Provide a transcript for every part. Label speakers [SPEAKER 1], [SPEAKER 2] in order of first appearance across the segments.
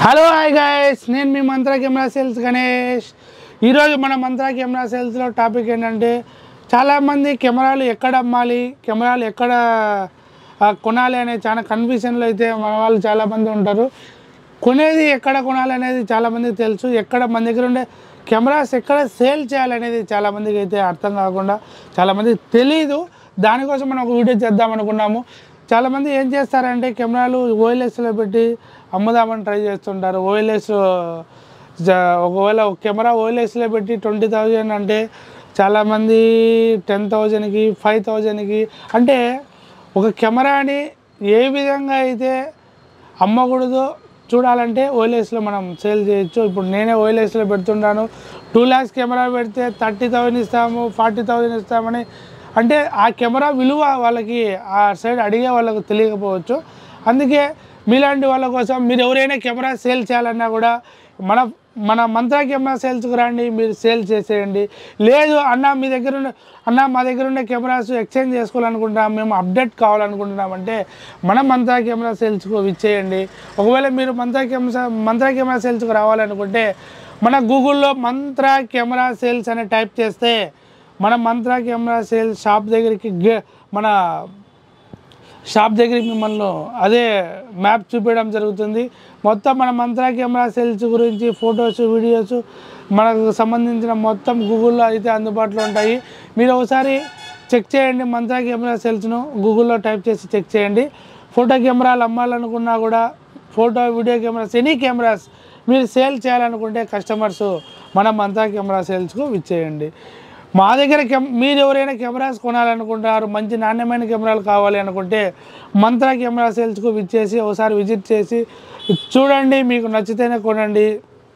[SPEAKER 1] hello hi guys నేను మీ మంత్ర camera sales Ganesh ఈరోజు మన మంత్ర కెమెరా సేల్స్లో టాపిక్ ఏంటంటే చాలామంది కెమెరాలు ఎక్కడ అమ్మాలి కెమెరాలు ఎక్కడ ఆ, కొనాలి అనే చాలా కన్ఫ్యూషన్లో అయితే మన వాళ్ళు చాలామంది ఉంటారు కొనేది ఎక్కడ కొనాలి అనేది చాలామందికి తెలుసు ఎక్కడ మన దగ్గర ఉండే కెమెరాస్ ఎక్కడ సేల్ చేయాలనేది చాలామందికి అయితే అర్థం కాకుండా చాలామందికి తెలీదు దానికోసం మనం ఒక వీడియో చేద్దాం అనుకున్నాము చాలామంది ఏం చేస్తారంటే కెమెరాలు ఓఎల్ఎస్లో పెట్టి అమ్ముదామని ట్రై చేస్తుంటారు ఓఎల్ఎస్ ఒకవేళ ఒక కెమెరా ఓఎల్ఎస్లో పెట్టి ట్వంటీ థౌజండ్ అంటే చాలామంది టెన్ థౌజండ్కి ఫైవ్ థౌజండ్కి అంటే ఒక కెమెరాని ఏ విధంగా అయితే అమ్మకూడదు చూడాలంటే ఓఎల్ఎస్లో మనం సేల్ చేయొచ్చు ఇప్పుడు నేనే ఓఎల్ఎస్లో పెడుతుంటాను టూ ల్యాక్స్ కెమెరా పెడితే థర్టీ థౌజండ్ ఇస్తాము ఫార్టీ థౌజండ్ ఇస్తామని అంటే ఆ కెమెరా విలువ వాళ్ళకి ఆ సైడ్ అడిగే వాళ్ళకు తెలియకపోవచ్చు అందుకే మీలాంటి వాళ్ళ కోసం మీరు ఎవరైనా కెమెరా సేల్ చేయాలన్నా కూడా మన మన మంత్ర కెమెరా సేల్స్కి రండి మీరు సేల్ చేసేయండి లేదు అన్న మీ దగ్గర ఉన్న అన్న మా దగ్గర ఉండే కెమెరాస్ ఎక్స్చేంజ్ చేసుకోవాలనుకుంటున్నాం మేము అప్డేట్ కావాలనుకుంటున్నాం అంటే మన మంత్ర కెమెరా సేల్స్కు ఇచ్చేయండి ఒకవేళ మీరు మంత్ర కెమెరా మంత్ర కెమెరా సేల్స్కి రావాలనుకుంటే మన గూగుల్లో మంత్ర కెమెరా సేల్స్ అని టైప్ చేస్తే మన మంత్ర కెమెరా సేల్స్ షాప్ దగ్గరికి గే మన షాప్ దగ్గరికి మిమ్మల్ని అదే మ్యాప్ చూపించడం జరుగుతుంది మొత్తం మన మంత్ర కెమెరా సెల్స్ గురించి ఫొటోస్ వీడియోస్ మనకు సంబంధించిన మొత్తం గూగుల్లో అయితే అందుబాటులో ఉంటాయి మీరు ఒకసారి చెక్ చేయండి మంత్ర కెమెరా సెల్స్ను గూగుల్లో టైప్ చేసి చెక్ చేయండి ఫోటో కెమెరాలు అమ్మాలనుకున్నా కూడా photo video cameras any cameras మీరు సేల్ చేయాలనుకుంటే కస్టమర్స్ మన మంత్ర కెమెరా సేల్స్కు ఇచ్చేయండి మా దగ్గర కెమ్ మీరు ఎవరైనా కెమెరాస్ కొనాలనుకుంటారు మంచి నాణ్యమైన కెమెరాలు కావాలి అనుకుంటే మంత్ర కెమెరా సేల్స్కు విచ్చేసి ఒకసారి విజిట్ చేసి చూడండి మీకు నచ్చితేనే కొనండి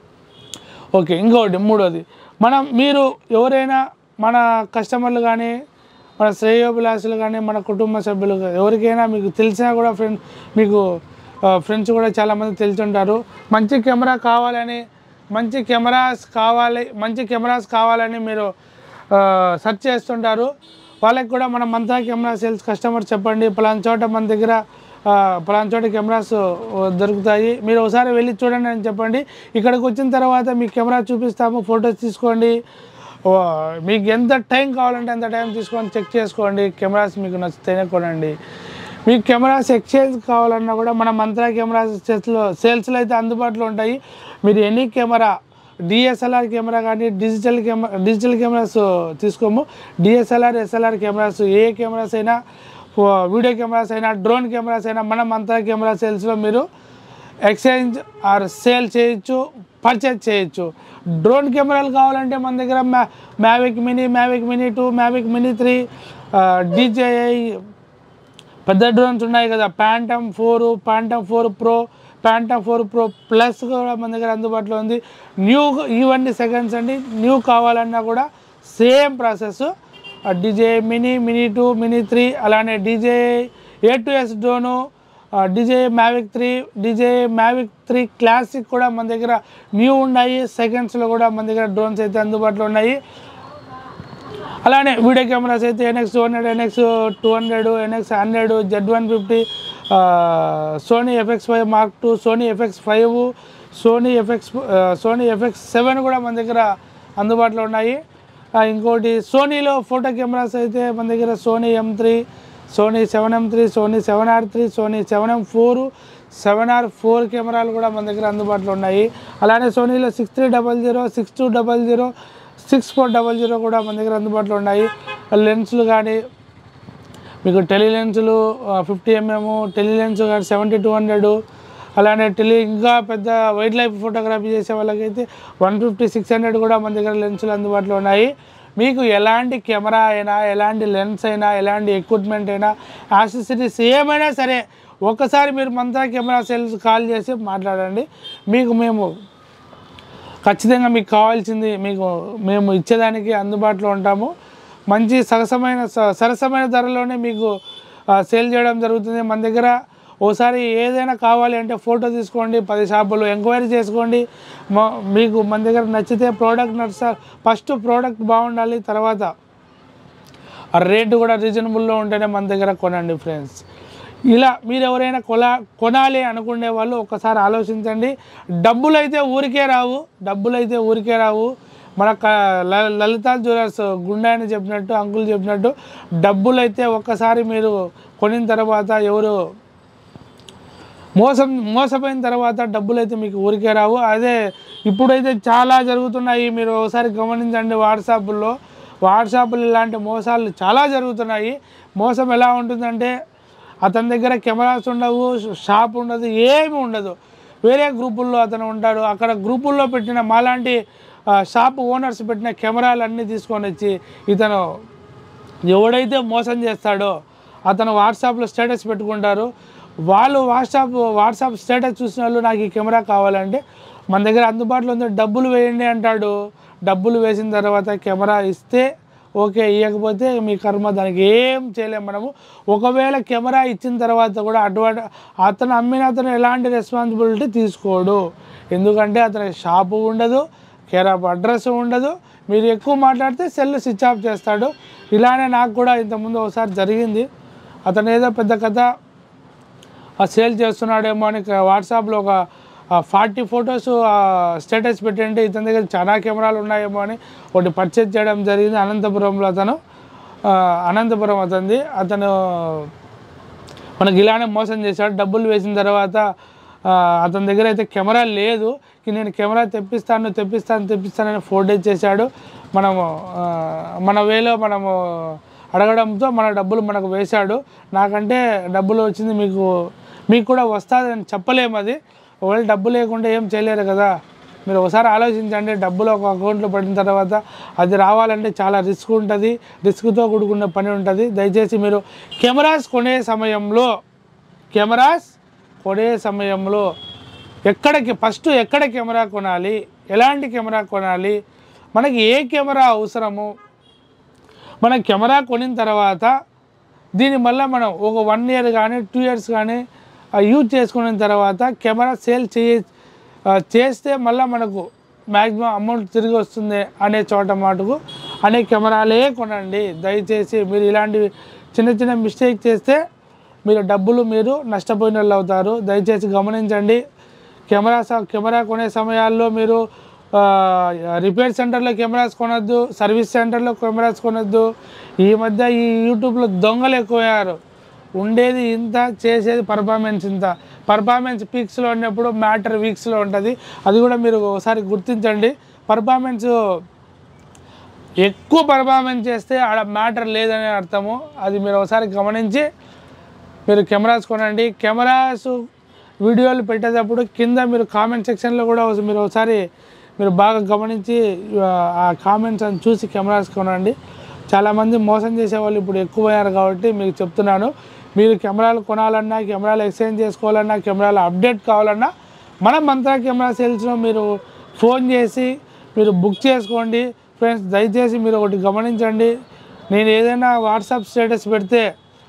[SPEAKER 1] ఓకే ఇంకొకటి మూడోది మనం మీరు ఎవరైనా మన కస్టమర్లు కానీ మన శ్రేయోభిలాషులు కానీ మన కుటుంబ సభ్యులు గా- ఎవరికైనా మీకు తెలిసినా కూడా ఫ్రెండ్ మీకు ఫ్రెండ్స్ కూడా చాలామంది తెలుసుంటారు మంచి కెమెరా కావాలని మంచి కెమెరాస్ కావాలి మంచి కెమెరాస్ కావాలని మీరు సెర్చ్ చేస్తుంటారు వాళ్ళకి కూడా మన మంత్రా కెమెరా సేల్స్ కస్టమర్ చెప్పండి పలానా చోట మన దగ్గర ఆ, పలానా చోట కెమెరాస్ దొరుకుతాయి మీరు ఒకసారి వెళ్ళి చూడండి అని చెప్పండి ఇక్కడికి వచ్చిన తర్వాత మీ కెమెరా చూపిస్తాము ఫొటోస్ తీసుకోండి ఓ, మీకు ఎంత టైం కావాలంటే అంత టైం తీసుకొని చెక్ చేసుకోండి కెమెరాస్ మీకు నచ్చితేనే కొనండి మీకు కెమెరాస్ ఎక్స్చేంజ్ కావాలన్నా కూడా మన మంత్రా కెమెరా సేల్స్లో సేల్స్లో అయితే అందుబాటులో ఉంటాయి మీరు ఎనీ కెమెరా డిఎస్ఎల్ఆర్ కెమెరా కానీ డిజిటల్ కెమెరా డిజిటల్ కెమెరాస్ తీసుకోము డిఎస్ఎల్ఆర్ ఎస్ఎల్ఆర్ కెమెరాస్ ఏ కెమెరాస్ అయినా ఓ, వీడియో కెమెరాస్ అయినా డ్రోన్ కెమెరాస్ అయినా మన మంత్రా కెమెరా సేల్స్లో మీరు ఎక్స్చేంజ్ ఆర్ సేల్ చేయొచ్చు పర్చేజ్ చేయొచ్చు డ్రోన్ కెమెరాలు కావాలంటే మన దగ్గర మ్యా Mavic mini Mavic mini two Mavic mini three DJI పెద్ద డ్రోన్స్ ఉన్నాయి కదా Phantom four Phantom four pro Phantom four pro plus కూడా మన దగ్గర అందుబాటులో ఉంది న్యూ ఇవన్నీ సెకండ్స్ అండి న్యూ కావాలన్నా కూడా same process DJI mini mini two mini three అలానే DJI A two S drone DJI Mavic three DJI Mavic three classic కూడా మన దగ్గర న్యూ ఉన్నాయి సెకండ్స్లో కూడా మన దగ్గర డ్రోన్స్ అయితే అందుబాటులో ఉన్నాయి అలానే వీడియో కెమెరాస్ అయితే NX two hundred NX two hundred NX hundred Z one fifty Sony FX five mark two Sony FX five Sony FX Sony FX seven కూడా మన దగ్గర అందుబాటులో ఉన్నాయి ఆ, ఇంకోటి సోనీలో ఫోటో కెమెరాస్ అయితే మన దగ్గర Sony M three Sony seven M three Sony seven R three Sony seven M four seven R four కెమెరాలు కూడా మన దగ్గర అందుబాటులో ఉన్నాయి అలానే సోనీలో six three double zero six two double zero six four double zero కూడా మన దగ్గర అందుబాటులో ఉన్నాయి లెన్స్లు కానీ మీకు టెలి లెన్సులు ఫిఫ్టీ ఎంఎం టెలి లెన్స్ కానీ సెవెంటీ టూ హండ్రెడ్ అలానే టెలి ఇంకా పెద్ద వైల్డ్ లైఫ్ ఫోటోగ్రఫీ చేసే వాళ్ళకైతే వన్ ఫిఫ్టీ సిక్స్ హండ్రెడ్ కూడా మన దగ్గర లెన్సులు అందుబాటులో ఉన్నాయి మీకు ఎలాంటి కెమెరా అయినా ఎలాంటి లెన్స్ అయినా ఎలాంటి ఎక్విప్మెంట్ అయినా యాక్సెసరీస్ ఏమైనా సరే ఒక్కసారి మీరు మంత్రా కెమెరా సెల్స్ కాల్ చేసి మాట్లాడండి మీకు మేము ఖచ్చితంగా మీకు కావాల్సింది మీకు మేము ఇచ్చేదానికి అందుబాటులో ఉంటాము మంచి సరసమైన స- సరసమైన ధరలోనే మీకు ఆ, సేల్ చేయడం జరుగుతుంది మన దగ్గర ఓసారి ఏదైనా కావాలి అంటే ఫోటో తీసుకోండి పది షాపులు ఎంక్వైరీ చేసుకోండి మా- మీకు మన దగ్గర నచ్చితే ప్రోడక్ట్ నచ్చ ఫస్ట్ ప్రోడక్ట్ బాగుండాలి తర్వాత ఆ రేటు కూడా రీజనబుల్లో ఉంటేనే మన దగ్గర కొనండి ఫ్రెండ్స్ ఇలా మీరు ఎవరైనా కొలా కొనాలి అనుకునే వాళ్ళు ఒకసారి ఆలోచించండి డబ్బులు అయితే ఊరికే రావు డబ్బులు అయితే ఊరికే రావు మన క- ల- లలితా జ్యువెలర్స్ గుండె అని చెప్పినట్టు అంకుల్ చెప్పినట్టు డబ్బులు అయితే ఒక్కసారి మీరు కొనిన తర్వాత ఎవరు మోసం మోసపోయిన తర్వాత డబ్బులు అయితే మీకు ఊరికే రావు అదే ఇప్పుడైతే చాలా జరుగుతున్నాయి మీరు ఒకసారి గమనించండి వాట్సాప్లో వాట్సాప్లో ఇలాంటి మోసాలు చాలా జరుగుతున్నాయి మోసం ఎలా ఉంటుందంటే అతని దగ్గర కెమెరాస్ ఉండవు షాప్ ఉండదు ఏమి ఉండదు వేరే గ్రూపుల్లో అతను ఉంటాడు అక్కడ గ్రూపుల్లో పెట్టిన మాలాంటి ఆ, షాప్ ఓనర్స్ పెట్టిన కెమెరాలు అన్నీ తీసుకొని వచ్చి ఇతను ఎవడైతే మోసం చేస్తాడో అతను వాట్సాప్లో స్టేటస్ పెట్టుకుంటారు వాళ్ళు వాట్సాప్ వాట్సాప్ స్టేటస్ చూసిన వాళ్ళు నాకు ఈ కెమెరా కావాలంటే మన దగ్గర అందుబాటులో ఉంది డబ్బులు వేయండి అంటాడు డబ్బులు వేసిన తర్వాత కెమెరా ఇస్తే ఓకే ఇవ్వకపోతే మీ కర్మ దానికి ఏం చేయలేము మనము ఒకవేళ కెమెరా ఇచ్చిన తర్వాత కూడా అటువంటి అతను అమ్మిన అతను ఎలాంటి రెస్పాన్సిబిలిటీ తీసుకోడు ఎందుకంటే అతని షాపు ఉండదు కేర్ ఆఫ్ అడ్రస్ ఉండదు మీరు ఎక్కువ మాట్లాడితే సెల్ స్విచ్ ఆఫ్ చేస్తాడు ఇలానే నాకు కూడా ఇంతకుముందు ఒకసారి జరిగింది అతను ఏదో పెద్ద కథ ఆ సేల్ చేస్తున్నాడేమో అని క- వాట్సాప్లో ఒక ఫార్టీ ఫొటోస్ స్టేటస్ పెట్టండి ఇతని దగ్గర చాలా కెమెరాలు ఉన్నాయేమో అని ఒకటి పర్చేజ్ చేయడం జరిగింది అనంతపురంలో అతను ఆ, అనంతపురం అతనిది అతను మనకి ఇలానే మోసం చేశాడు డబ్బులు వేసిన తర్వాత ఆ, అతని దగ్గర అయితే కెమెరా లేదు "కి నేను కెమెరా తెప్పిస్తాను తెప్పిస్తాను తెప్పిస్తానని ఫోర్డేజ్ చేశాడు మనము ఆ, మన వేలో మనము అడగడంతో మన డబ్బులు మనకు వేశాడు నాకంటే డబ్బులు వచ్చింది మీకు మీకు కూడా వస్తుందని చెప్పలేము అది ఒకవేళ డబ్బు లేకుండా ఏం చేయలేరు కదా మీరు ఒకసారి ఆలోచించండి డబ్బులు ఒక అకౌంట్లో పడిన తర్వాత అది రావాలంటే చాలా రిస్క్ ఉంటుంది రిస్క్తో కూడుకున్న పని ఉంటుంది దయచేసి మీరు కెమెరాస్ కొనే సమయంలో కెమెరాస్ కొనే సమయంలో ఎక్కడికి ఫస్ట్ ఎక్కడ కెమెరా కొనాలి ఎలాంటి కెమెరా కొనాలి మనకి ఏ కెమెరా అవసరము మన కెమెరా కొనిన తర్వాత దీని మళ్ళీ మనం ఒక వన్ ఇయర్ కానీ టూ ఇయర్స్ కానీ యూజ్ చేసుకున్న తర్వాత కెమెరా సేల్ చేయ ఆ, చేస్తే మళ్ళీ మనకు మ్యాక్సిమం అమౌంట్ తిరిగి వస్తుంది అనే చోట మటుకు అనే కెమెరాలే కొనండి దయచేసి మీరు ఇలాంటివి చిన్న చిన్న మిస్టేక్ చేస్తే మీరు డబ్బులు మీరు నష్టపోయిన వాళ్ళు అవుతారు దయచేసి గమనించండి కెమెరా స- కెమెరా కొనే సమయాల్లో మీరు ఆ, రిపేర్ సెంటర్లో కెమెరాస్ కొనొద్దు సర్వీస్ సెంటర్లో కెమెరాస్ కొనొద్దు ఈ మధ్య ఈ యూట్యూబ్లో దొంగలు ఎక్కువయ్యారు ఉండేది ఇంత చేసేది పర్ఫార్మెన్స్ ఇంత పర్ఫార్మెన్స్ పీక్స్లో ఉన్నప్పుడు మ్యాటర్ వీక్స్లో ఉంటుంది అది కూడా మీరు ఒకసారి గుర్తించండి పర్ఫార్మెన్స్ ఎక్కువ పర్ఫార్మెన్స్ చేస్తే ఆడ మ్యాటర్ లేదనే అర్థము అది మీరు ఒకసారి గమనించి మీరు కెమెరాస్ కొనండి కెమెరాస్ వీడియోలు పెట్టేటప్పుడు కింద మీరు కామెంట్ సెక్షన్లో కూడా ఒకసారి మీరు ఒకసారి మీరు బాగా గమనించి ఆ, ఆ కామెంట్స్ అని చూసి కెమెరాస్ కొనండి చాలామంది మోసం చేసే వాళ్ళు ఇప్పుడు ఎక్కువయ్యారు కాబట్టి మీకు చెప్తున్నాను మీరు కెమెరాలు కొనాలన్నా కెమెరాలు ఎక్స్చేంజ్ చేసుకోవాలన్నా కెమెరాలు అప్డేట్ కావాలన్నా మన మంత్రా కెమెరా సేల్స్లో మీరు ఫోన్ చేసి మీరు బుక్ చేసుకోండి ఫ్రెండ్స్ దయచేసి మీరు ఒకటి గమనించండి నేను ఏదైనా వాట్సాప్ స్టేటస్ పెడితే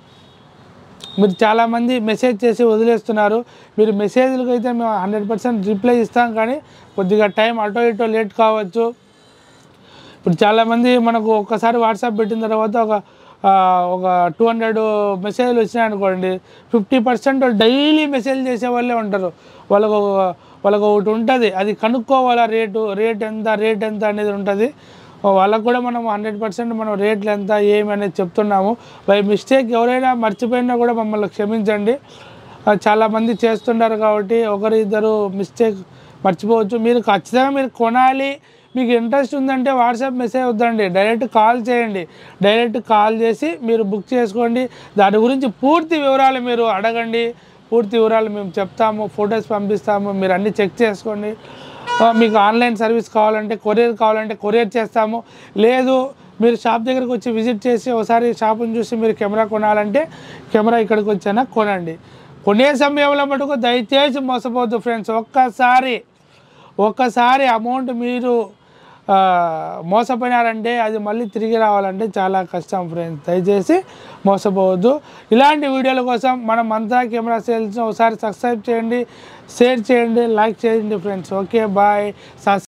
[SPEAKER 1] మీరు చాలామంది మెసేజ్ చేసి వదిలేస్తున్నారు మీరు మెసేజ్లకు అయితే మేము హండ్రెడ్ పర్సెంట్ రిప్లై ఇస్తాం కానీ కొద్దిగా టైం అటో ఇటో లేట్ కావచ్చు ఇప్పుడు చాలామంది మనకు ఒక్కసారి వాట్సాప్ పెట్టిన తర్వాత ఒక ఆ, ఒక టూ హండ్రెడ్ మెసేజ్లు వచ్చినాయి అనుకోండి ఫిఫ్టీ పర్సెంట్ డైలీ మెసేజ్ చేసే వాళ్ళే ఉంటారు వాళ్ళకు ఒక- వాళ్ళకు ఒకటి ఉంటుంది అది కనుక్కోవాలా రేటు రేట్ ఎంత రేట్ ఎంత అనేది ఉంటుంది వాళ్ళకు కూడా మనం హండ్రెడ్ పర్సెంట్ మనం రేట్లు ఎంత ఏమి అనేది చెప్తున్నాము బై మిస్టేక్ ఎవరైనా మర్చిపోయినా కూడా మమ్మల్ని క్షమించండి ఆ, చాలామంది చేస్తుంటారు కాబట్టి ఒకరు ఇద్దరు మిస్టేక్ మర్చిపోవచ్చు మీరు ఖచ్చితంగా మీరు కొనాలి మీకు ఇంట్రెస్ట్ ఉందంటే వాట్సాప్ మెసేజ్ వద్దండి డైరెక్ట్ కాల్ చేయండి డైరెక్ట్ కాల్ చేసి మీరు బుక్ చేసుకోండి దాని గురించి పూర్తి వివరాలు మీరు అడగండి పూర్తి వివరాలు మేము చెప్తాము ఫొటోస్ పంపిస్తాము మీరు అన్నీ చెక్ చేసుకోండి ఆ, మీకు ఆన్లైన్ సర్వీస్ కావాలంటే కొరియర్ కావాలంటే కొరియర్ చేస్తాము లేదు మీరు షాప్ దగ్గరికి వచ్చి విజిట్ చేసి ఒకసారి షాప్ని చూసి మీరు కెమెరా కొనాలంటే కెమెరా ఇక్కడికి వచ్చానా కొనండి కొనే సమయంలో మటుకు దయచేసి మోసపోద్దు ఫ్రెండ్స్ ఒక్కసారి ఒక్కసారి అమౌంట్ మీరు ఆ, మోసపోయినారంటే అది మళ్ళీ తిరిగి రావాలంటే చాలా కష్టం ఫ్రెండ్స్ దయచేసి మోసపోవద్దు ఇలాంటి వీడియోల కోసం మనం మంత్రా కెమెరా సేల్స్ ఒకసారి సబ్స్క్రైబ్ చేయండి షేర్ చేయండి లైక్ చేయండి ఫ్రెండ్స్ ఓకే బాయ్